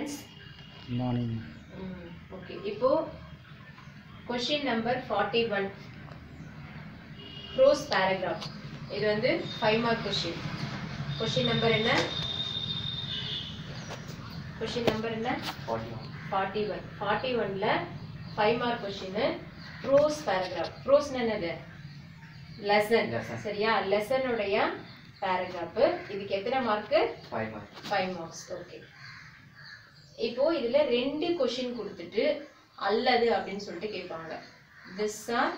Students morning okay இப்போ question number forty one prose paragraph இது வந்து five mark question question number என்ன question number என்ன forty one forty ஒனில் five mark question prose paragraph prose என்னது lesson Lesson. சரியா லெசனுடைய பேராகிராஃப் இதுக்கு எத்தனை mark five mark five marks okay இப்போ இதுல ரெண்டு கொஷின் கொடுத்துட்டு அல்லது அப்படின்னு சொல்லிட்டு கேட்பாங்க திஸ் ஆர்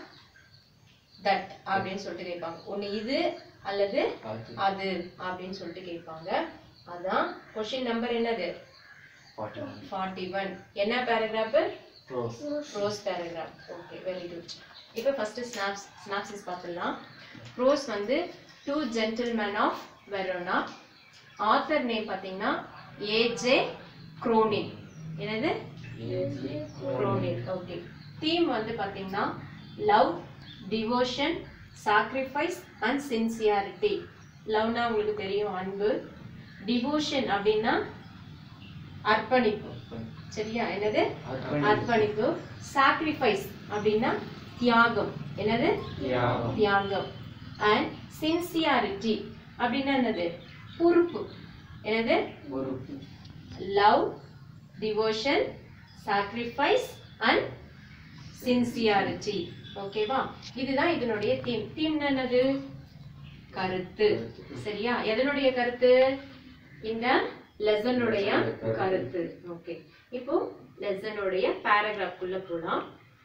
தட் அப்படின்னு சொல்லிட்டு கேட்பாங்க ஒன்று இது அல்லது அது அப்படின்னு சொல்லிட்டு கேட்பாங்க அதான் கொஷின் நம்பர் என்னது ஃபார்ட்டி ஒன் ஃபார்ட்டி ஒன் என்ன paragraph close prose paragraph okay very good இப்போ ஃபர்ஸ்ட் ஸ்னாப்ஸ் ஸ்னாப்சிஸ் பார்த்துடலாம் ப்ரோஸ் வந்து two gentlemen of Verona author name பார்த்தீங்கன்னா ஏஜே குரோனின் என்னது குரோனின் ஓகே தீம் வந்து பார்த்தீங்கன்னா love devotion sacrifice and sincerity லவ்னா உங்களுக்கு தெரியும் அன்பு டிவோஷன் அப்படின்னா அர்ப்பணிப்பு சரியா என்னது அர்ப்பணிப்பு சாக்ரிஃபைஸ் அப்படின்னா தியாகம் என்னது தியாகம் அண்ட் சின்சியாரிட்டி அப்படின்னா என்னது பொறுப்பு என்னது ஒரு love devotion sacrifice and sincerity ஓகேவா இதுதான் இதனுடைய தீம் தீம் என்னது கருத்து சரியா எதனுடைய கருத்து இந்த லெசனுடைய கருத்து ஓகே இப்போ லெசனுடைய பேராகிராஃப் குள்ள போலாம்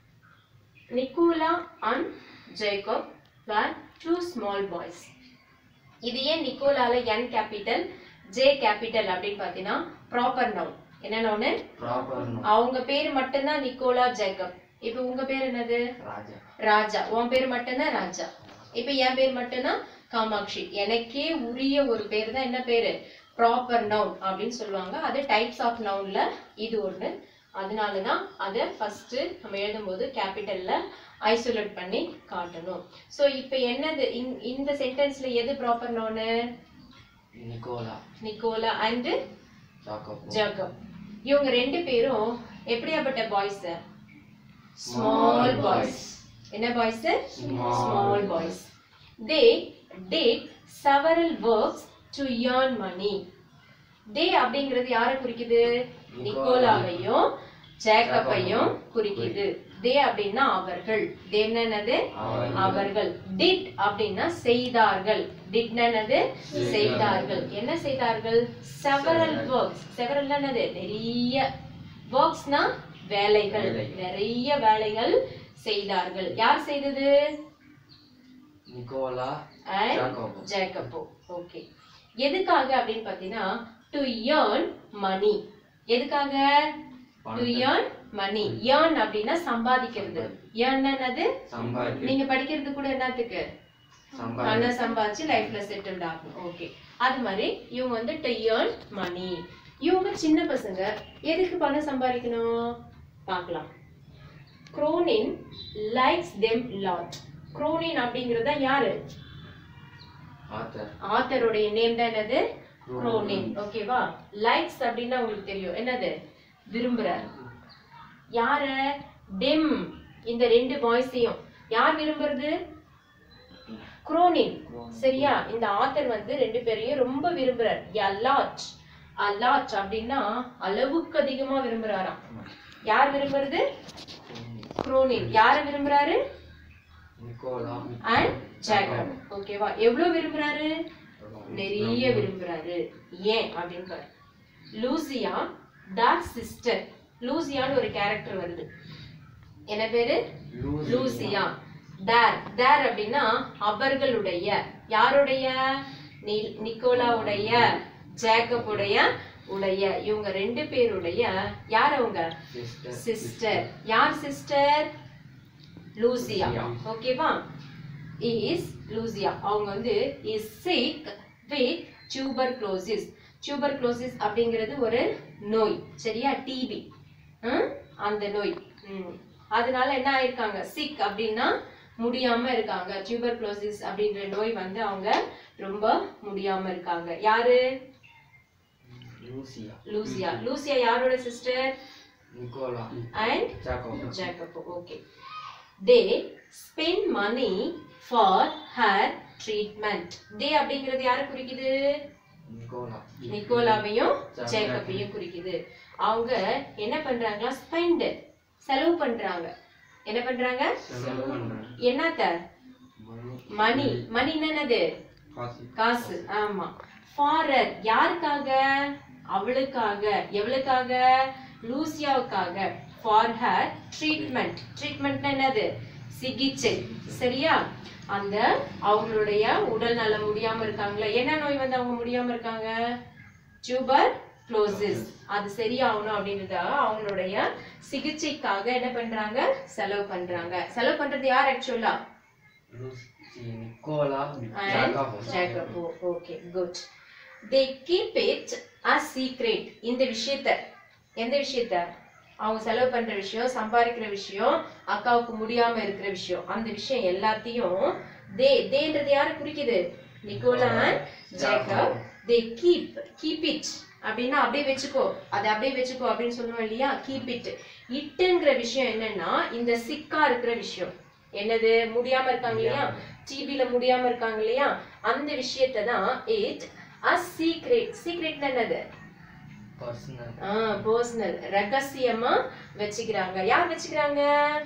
Nicola and Jacob were two small boys இது ஏன் நிக்கோலால என் கேபிட்டல் ஜே கேபிட்டல் அப்படின்னு பார்த்தீங்கன்னா ப்ராப்பர் நவுன் என்ன நவுனு ப்ராப்பர் அவங்க பேர் மட்டும்தான் நிக்கோலா ஜேக்கப் இப்போ உங்க பேர் என்னது ராஜா ராஜா உன் பேர் மட்டும்தான் ராஜா இப்போ என் பேர் மட்டும்தான் காமாட்சி எனக்கே உரிய ஒரு பேர் தான் என்ன பேரு ப்ராப்பர் நவுன் அப்படின்னு சொல்லுவாங்க அது டைப்ஸ் ஆஃப் நவுன்ல இது ஒண்ணு அதனால தான் அதை ஃபர்ஸ்ட் நம்ம எழுதும்போது கேபிட்டல்ல ஐசோலேட் பண்ணி காட்டணும் ஸோ இப்போ என்னது இந்- இந்த சென்டென்ஸ்ல எது proper noun Nicola Nicola and Jacob Jacob இவங்க ரெண்டு பேரும் எப்படியாப்பட்ட பாய்ஸ் ஸ்மால் பாய்ஸ் என்ன boys small boys they did several works to earn money they அப்படிங்கிறது யாரை குறிக்குது நிக்கோலாவையும் ஜேக்கப்பையும் குறிக்குது தே அப்படின்னா அவர்கள் தே என்னது அவர்கள் டிட் அப்படின்னா செய்தார்கள் டிட் என்னது செய்தார்கள் என்ன செய்தார்கள் செவரல் ஒர்க்ஸ் செவரல் என்னது நிறைய ஒர்க்ஸ்னா வேலைகள் வேலைகள். நிறைய வேலைகள் செய்தார்கள் யார் செய்தது நிக்கோலா And ஜாக்கப் ஜேக்கப்போ ஓகே எதுக்காக அப்படின்னு பார்த்தீங்கன்னா டு ஏர்ன் மணி எதுக்காக டு ஏர்ன் மணி ஏர்ன் அப்படின்னா சம்பாதிக்கிறது ஏர்ன் என்னது சம்பாதி நீங்க படிக்கிறது கூட என்னத்துக்கு சம்பாதி பணம் சம்பாதிச்சு லைஃப்ல செட்டில்ட் ஆகணும் ஓகே அது மாதிரி இவங்க வந்து டு ஏர்ன் மணி இவங்க சின்ன பசங்க எதுக்கு பணம் சம்பாதிக்கணும் பார்க்கலாம் Cronin likes them lot Cronin அப்படிங்கிறது தான் யாரு ஆத்தர் ஆத்தருடைய நேம் தான் என்னது குரோனின் ஓகேவா லைக்ஸ் அப்படின்னா உங்களுக்கு தெரியும் என்னது விரும்புறார் யார டெம் இந்த ரெண்டு பாய்ஸையும் யார் விரும்புறது குரோனின் சரியா இந்த ஆத்தர் வந்து ரெண்டு பேரையும் ரொம்ப விரும்புறார் அலாட் அலாட் அப்படின்னா அளவுக்கு அதிகமா விரும்புறாராம் யார் விரும்புறது குரோனின் யார விரும்புறாரு நிக்கோலா அண்ட் ஜாகப் ஓகேவா எவ்வளவு விரும்புறாரு நிறைய விரும்புறாரு ஏன் அப்படின்னு பாரு லூசியா டார்க் சிஸ்டர் லூசியான்னு ஒரு கேரக்டர் வருது என்ன பேரு லூசியா தேர் தேர் அப்படின்னா அவர்களுடைய யாருடைய நி- நிக்கோலாவுடைய ஜேக்கப்புடைய உடைய இவங்க ரெண்டு பேருடைய யார் அவங்க சிஸ்டர் சிஸ்டர் யார் சிஸ்டர் லூசியா லூசியா. ஓகேவா இஸ் லூசியா அவங்க வந்து is sick with tuberculosis tuberculosis அப்படிங்கிறது ஒரு நோய் சரியா டிபி அந்த நோய் ம். அதனால என்ன ஆயிருக்காங்க சிக் அப்படின்னா முடியாம இருக்காங்க டியூபர் க்ளோசிஸ் அப்படின்ற நோய் வந்து அவங்க ரொம்ப முடியாம இருக்காங்க யாரு லூசியா லூசியா லூசியா யாரோட sister Nicola and Jacob Jacob okay they spend money for her treatment they அப்படிங்கிறது யாரை குறிக்குது நிக்கோலா நிக்கோலாவையும் ஜேக்கப்பையும் குறிக்குது அவங்க என்ன பண்றாங்களா ஸ்பெண்ட் செலவு பண்றாங்க என்ன பண்றாங்க செலவு பண்றாங்க என்னத்த மணி மணி மணி என்னது காசு காசு ஆமா ஃபாரர் யாருக்காக அவளுக்காக எவளுக்காக லூசியாவுக்காக ஃபார் ஹர் ட்ரீட்மெண்ட் ட்ரீட்மெண்ட் என்னது சிகிச்சை சரியா அந்த அவங்களுடைய உடல் நலம் முடியாம இருக்காங்களா என்ன நோய் வந்து அவங்க முடியாம இருக்காங்க டியூபர் க்ளோசிஸ் அது சரியாகணும் அப்படின்றதுக்காக அவங்களுடைய சிகிச்சைக்காக என்ன பண்றாங்க செலவு பண்றாங்க செலவு பண்றது யார் ஆக்சுவலா Lucy Nicola And Jacob Jacob. Oh, okay, good. They keep it a secret. இந்த விஷயத்த எந்த விஷயத்த அவங்க செலவு பண்ற விஷயம் சம்பாதிக்கிற விஷயம் அக்காவுக்கு முடியாம இருக்கிற விஷயம் அந்த விஷயம் எல்லாத்தையும் தே தேன்றது யாரை குறிக்குது Nicola Jacob they keep keep it அப்படின்னா அப்படியே வச்சுக்கோ அதை அப்படியே வச்சுக்கோ அப்படின்னு சொல்லுவோம் இல்லையா கீப் இட் இட்டுங்கிற விஷயம் என்னன்னா இந்த சிக்கா இருக்கிற விஷயம் என்னது முடியாம இருக்காங்க இல்லையா டிபில முடியாம இருக்காங்க இல்லையா அந்த விஷயத்தை தான் இட் அ சீக்ரெட் சீக்ரெட் என்னது பர்சனல் பர்சனல் ரகசியமா வச்சுக்கிறாங்க யார் வச்சுக்கிறாங்க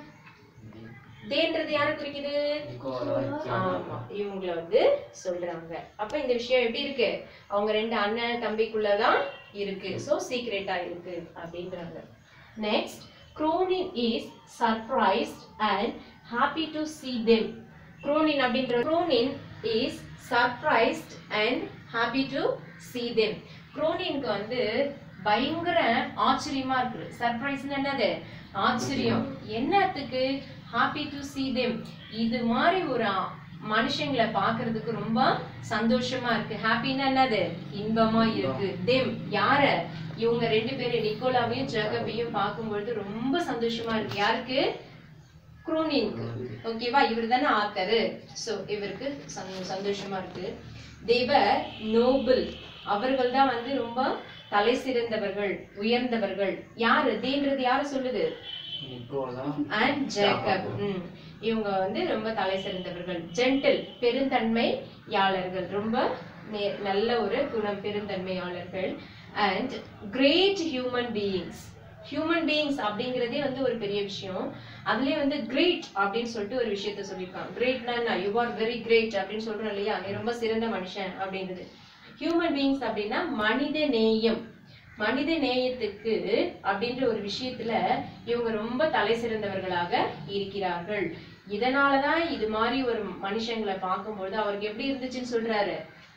தேன்றது யாரை குறிக்குது நிக்கோலா ஆமா இவங்கள வந்து சொல்றாங்க அப்ப இந்த விஷயம் எப்படி இருக்கு அவங்க ரெண்டு அண்ணன் தம்பிக்குள்ளதான் இருக்கு சோ சீக்ரெட்டா இருக்கு அப்படின்றாங்க next Cronin is surprised and happy to see them Cronin அப்படின்ற Cronin is surprised and happy to see them குரோனின்க்கு வந்து பயங்கர ஆச்சரியமா இருக்கு சர்ப்ரைஸ் என்னது ஆச்சரியம் என்னத்துக்கு ஹாப்பி டு see them இது மாதிரி ஒரு ஆ- மனுஷங்களை பார்க்கிறதுக்கு ரொம்ப சந்தோஷமா இருக்கு ஹாப்பின்னா என்னது இன்பமா இருக்கு தெம் யார இவங்க ரெண்டு பேரும் நிக்கோலாவையும் ஜெகப்பையும் பார்க்கும்பொழுது ரொம்ப சந்தோஷமா இருக்கு யாருக்கு குரோனின்க்கு ஓகேவா இவர் தானே ஆத்தரு ஸோ இவருக்கு சந்தோ- சந்தோஷமா இருக்கு தேவர் நோபல் அவர்கள் தான் வந்து ரொம்ப தலை சிறந்தவர்கள் உயர்ந்தவர்கள் யாரு தேன்றது யாரு சொல்லுது நிக்கோலா அண்ட் ஜேக்கப் ம். இவங்க வந்து ரொம்ப தலை சிறந்தவர்கள் ஜென்டில் பெருந்தன்மையாளர்கள் ரொம்ப நே- நல்ல ஒரு குணம் பெருந்தன்மையாளர்கள் and great human beings human beings அப்படிங்கிறதே வந்து ஒரு பெரிய விஷயம் அதுலயே வந்து கிரேட் அப்படின்னு சொல்லிட்டு ஒரு விஷயத்த சொல்லியிருக்காங்க கிரேட்னா யூ ஆர் வெரி கிரேட் அப்படின்னு சொல்றோம் இல்லையா நீ ரொம்ப சிறந்த மனுஷன் அப்படின்றது ஹியூமன் பீயிங்ஸ் அப்படின்னா மனித நேயம் மனித நேயத்துக்கு அப்படின்ற ஒரு விஷயத்துல இவங்க ரொம்ப தலை சிறந்தவர்களாக இருக்கிறார்கள் இதனாலதான் இது மாதிரி ஒரு மனுஷங்களை பார்க்கும்பொழுது அவருக்கு எப்படி இருந்துச்சுன்னு சொல்றாரு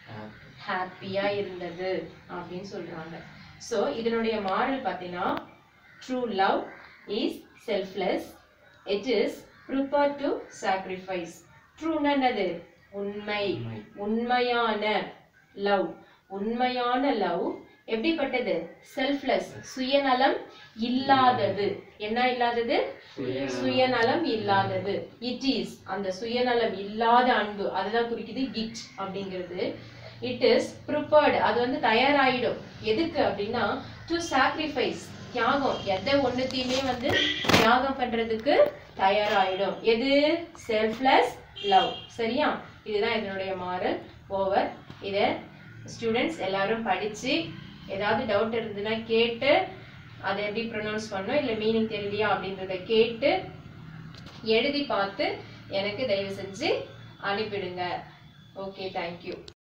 ஹாப்பியா இருந்தது அப்படின்னு சொல்றாங்க சோ இதனுடைய மாடல் பார்த்தீங்கன்னா true love is selfless it is prepare to sacrifice ட்ரூன்னு என்னது உண்மை உண்மை. உண்மையான லவ் உண்மையான லவ் எப்படிப்பட்டது செல்ஃப்லெஸ் சுயநலம் இல்லாதது என்ன இல்லாதது சுயநலம் இல்லாதது இட் இஸ் அந்த சுயநலம் இல்லாத அன்பு அதுதான் குறிக்குது இட் அப்படிங்கிறது இட் இஸ் ப்ரிப்பேர்டு அது வந்து தயாராயிடும் எதுக்கு அப்படின்னா டு சாக்ரிஃபைஸ் தியாகம் எதை ஒண்ணுத்தையுமே வந்து தியாகம் பண்றதுக்கு தயாராயிடும் எது செல்ஃப்லெஸ் லவ் சரியா இதுதான் இதனுடைய மாரல் ஓவர் இதை ஸ்டூடெண்ட்ஸ் எல்லாரும் படிச்சு ஏதாவது டவுட் இருந்ததுன்னா கேட்டு அதை எப்படி ப்ரொனவுன்ஸ் பண்ணணும் இல்லை மீனிங் தெரியலையா அப்படின்றத கேட்டு எழுதி பார்த்து எனக்கு தயவு செஞ்சு அனுப்பிடுங்க ஓகே தேங்க்யூ